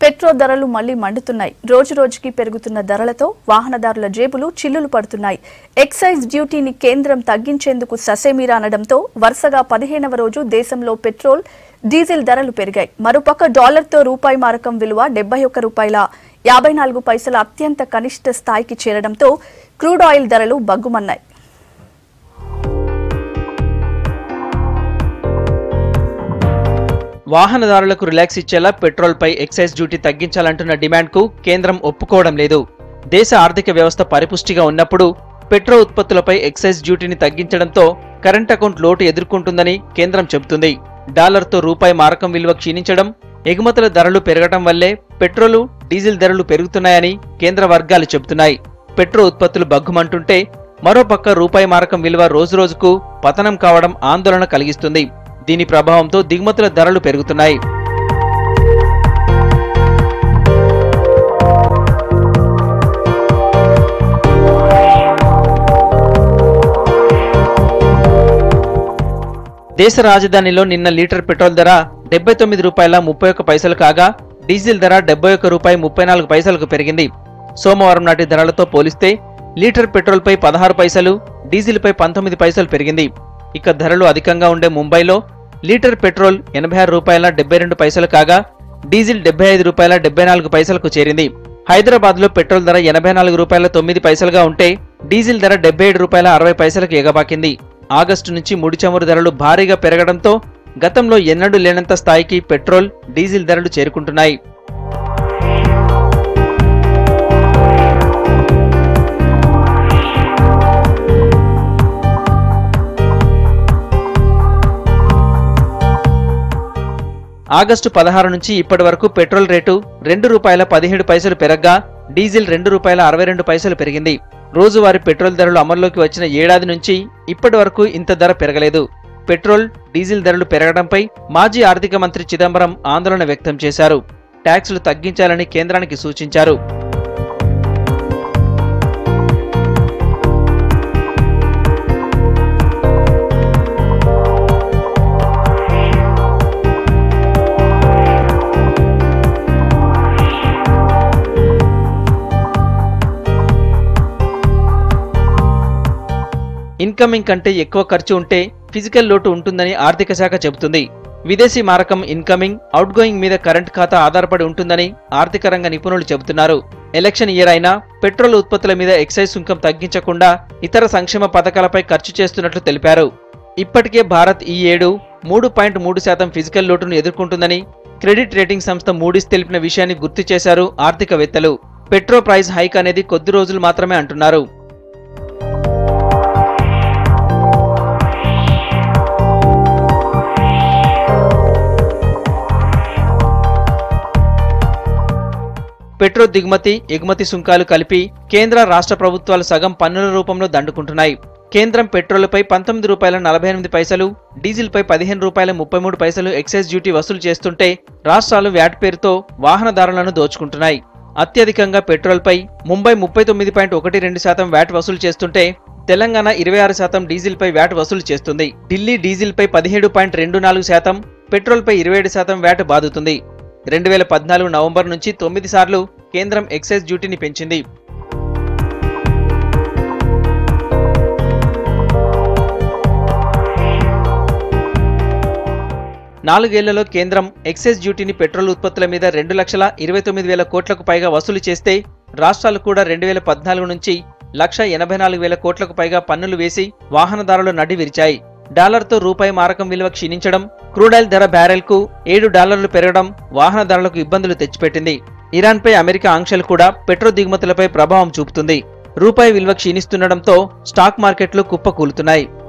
petrol ధరలు మళ్లీ మండుతున్నాయి రోజు రోజుకి పెరుగుతున్న ధరలతో వాహనదారుల జేబులు చిల్లులు పడుతున్నాయి ఎక్సైజ్ డ్యూటీని కేంద్రం తగ్గించేందుకు ససేమిరా అనడంతో వరుసగా పదిహేనవ రోజు దేశంలో పెట్రోల్ డీజిల్ ధరలు పెరిగాయి మరోపక్క డాలర్తో రూపాయి మారకం విలువ డెబ్బై ఒక్క రూపాయల యాభై నాలుగు పైసల అత్యంత కనిష్ట స్థాయికి చేరడంతో క్రూడ్ ఆయిల్ ధరలు బగ్గుమన్నాయి వాహనదారులకు రిలాక్స్ ఇచ్చేలా పెట్రోల్పై ఎక్సైజ్ డ్యూటీ తగ్గించాలంటున్న డిమాండ్కు కేంద్రం ఒప్పుకోవడం లేదు దేశ ఆర్థిక వ్యవస్థ పరిపుష్టిగా ఉన్నప్పుడు పెట్రోల్ ఉత్పత్తులపై ఎక్సైజ్ డ్యూటీని తగ్గించడంతో కరెంట్ అకౌంట్ లోటు ఎదుర్కొంటుందని కేంద్రం చెబుతుంది డాలర్తో రూపాయి మారకం విలువ క్షీణించడం ఎగుమతుల ధరలు పెరగడం వల్లే పెట్రోలు డీజిల్ ధరలు పెరుగుతున్నాయని కేంద్ర వర్గాలు చెబుతున్నాయి పెట్రోల్ ఉత్పత్తులు బగ్గుమంటుంటే మరోపక్క రూపాయి మారకం విలువ రోజురోజుకు పతనం కావడం ఆందోళన కలిగిస్తుంది దీని ప్రభావంతో దిగుమతుల ధరలు పెరుగుతున్నాయి దేశ రాజధానిలో నిన్న లీటర్ పెట్రోల్ ధర డెబ్బై తొమ్మిది రూపాయల ముప్పై ఒక్క పైసలు కాగా డీజిల్ ధర డెబ్బై ఒక్క రూపాయి ముప్పై నాలుగు పైసలకు పెరిగింది సోమవారం నాటి ధరలతో పోలిస్తే లీటర్ పెట్రోల్పై పదహారు పైసలు డీజిల్పై పంతొమ్మిది పైసలు పెరిగింది ఇక ధరలు అధికంగా ఉండే ముంబైలో లీటర్ పెట్రోల్ ఎనభై ఆరు రూపాయల డెబ్బై రెండు పైసలు కాగా డీజిల్ డెబ్బై ఐదు రూపాయల డెబ్బై నాలుగు పైసలకు చేరింది హైదరాబాద్లో పెట్రోల్ ధర ఎనభై నాలుగు రూపాయల తొమ్మిది పైసలుగా ఉంటే డీజిల్ ధర డెబ్బై ఏడు రూపాయల అరవై పైసలకు ఎగబాకింది ఆగస్టు నుంచి ముడి చమురు ధరలు భారీగా పెరగడంతో గతంలో ఎన్నడూ లేనంత స్థాయికి పెట్రోల్ డీజిల్ ధరలు చేరుకుంటున్నాయి ఆగస్టు పదహారు నుంచి ఇప్పటి వరకు పెట్రోల్ రేటు రెండు రూపాయల పదిహేడు పైసలు పెరగ్గా డీజిల్ రెండు రూపాయల అరవై రెండు పైసలు పెరిగింది రోజువారీ పెట్రోల్ ధరలు అమల్లోకి వచ్చిన ఏడాది నుంచి ఇప్పటి వరకు ఇంత ధర పెరగలేదు పెట్రోల్ డీజిల్ ధరలు పెరగడంపై మాజీ ఆర్థిక మంత్రి చిదంబరం ఆందోళన వ్యక్తం చేశారు ట్యాక్సులు తగ్గించాలని కేంద్రానికి సూచించారు ఇన్కమింగ్ కంటే ఎక్కువ ఖర్చు ఉంటే ఫిజికల్ లోటు ఉంటుందని ఆర్థిక శాఖ చెబుతుంది విదేశీ మారకం ఇన్కమింగ్ అవుట్గోయింగ్ మీద కరెంట్ ఖాతా ఆధారపడి ఉంటుందని ఆర్థిక రంగ నిపుణులు చెబుతున్నారు ఎలక్షన్ ఇయర్ అయినా పెట్రోల్ ఉత్పత్తుల మీద ఎక్సైజ్ సుంకం తగ్గించకుండా ఇతర సంక్షేమ పథకాలపై ఖర్చు చేస్తున్నట్లు తెలిపారు ఇప్పటికే భారత్ ఈ ఏడు మూడు పాయింట్ మూడు శాతం ఫిజికల్ లోటును ఎదుర్కొంటుందని క్రెడిట్ రేటింగ్ సంస్థ మూడీస్ తెలిపిన విషయాన్ని గుర్తు చేశారు ఆర్థికవేత్తలు పెట్రో ప్రైస్ హైక్ అనేది కొద్ది రోజులు మాత్రమే అంటున్నారు పెట్రోల్ దిగుమతి ఎగుమతి సుంకాలు కలిపి కేంద్ర రాష్ట్ర ప్రభుత్వాలు సగం పన్నుల రూపంలో దండుకుంటున్నాయి కేంద్రం పెట్రోలుపై పంతొమ్మిది రూపాయల నలభై ఎనిమిది పైసలు డీజిల్పై పదిహేను రూపాయల ముప్పై మూడు పైసలు ఎక్సైజ్ డ్యూటీ వసూలు చేస్తుంటే రాష్ట్రాలు వ్యాట్ పేరుతో వాహనదారులను దోచుకుంటున్నాయి అత్యధికంగా పెట్రోల్పై ముంబై ముప్పై తొమ్మిది పాయింట్ ఒకటి రెండు శాతం వ్యాట్ వసూలు చేస్తుంటే తెలంగాణ ఇరవై ఆరు శాతం డీజిల్పై వ్యాట్ వసూలు చేస్తుంది ఢిల్లీ డీజిల్పై పదిహేడు పాయింట్ రెండు నాలుగు శాతం పెట్రోల్పై ఇరవై ఏడు శాతం వ్యాట్ బాదుతుంది రెండు వేల పద్నాలుగు నవంబర్ నుంచి తొమ్మిది సార్లు కేంద్రం ఎక్సైజ్ డ్యూటీని పెంచింది నాలుగేళ్లలో కేంద్రం ఎక్సైజ్ డ్యూటీని పెట్రోల్ ఉత్పత్తుల మీద రెండు లక్షల ఇరవై తొమ్మిది వేల కోట్లకు పైగా వసూలు చేస్తే రాష్ట్రాలు కూడా రెండు వేల పద్నాలుగు నుంచి లక్ష ఎనభై నాలుగు వేల కోట్లకు పైగా పన్నులు వేసి వాహనదారులు నడి విరిచాయి డాలర్తో రూపాయి మారకం విలువ క్షీణించడం క్రూడాయిల్ ధర బ్యారెల్కు ఏడు డాలర్లు పెరగడం వాహనదారులకు ఇబ్బందులు తెచ్చిపెట్టింది ఇరాన్పై అమెరికా ఆంక్షలు కూడా పెట్రో దిగుమతులపై ప్రభావం చూపుతుంది రూపాయి విలువ క్షీణిస్తుండటంతో స్టాక్ మార్కెట్లు కుప్పకూలుతున్నాయి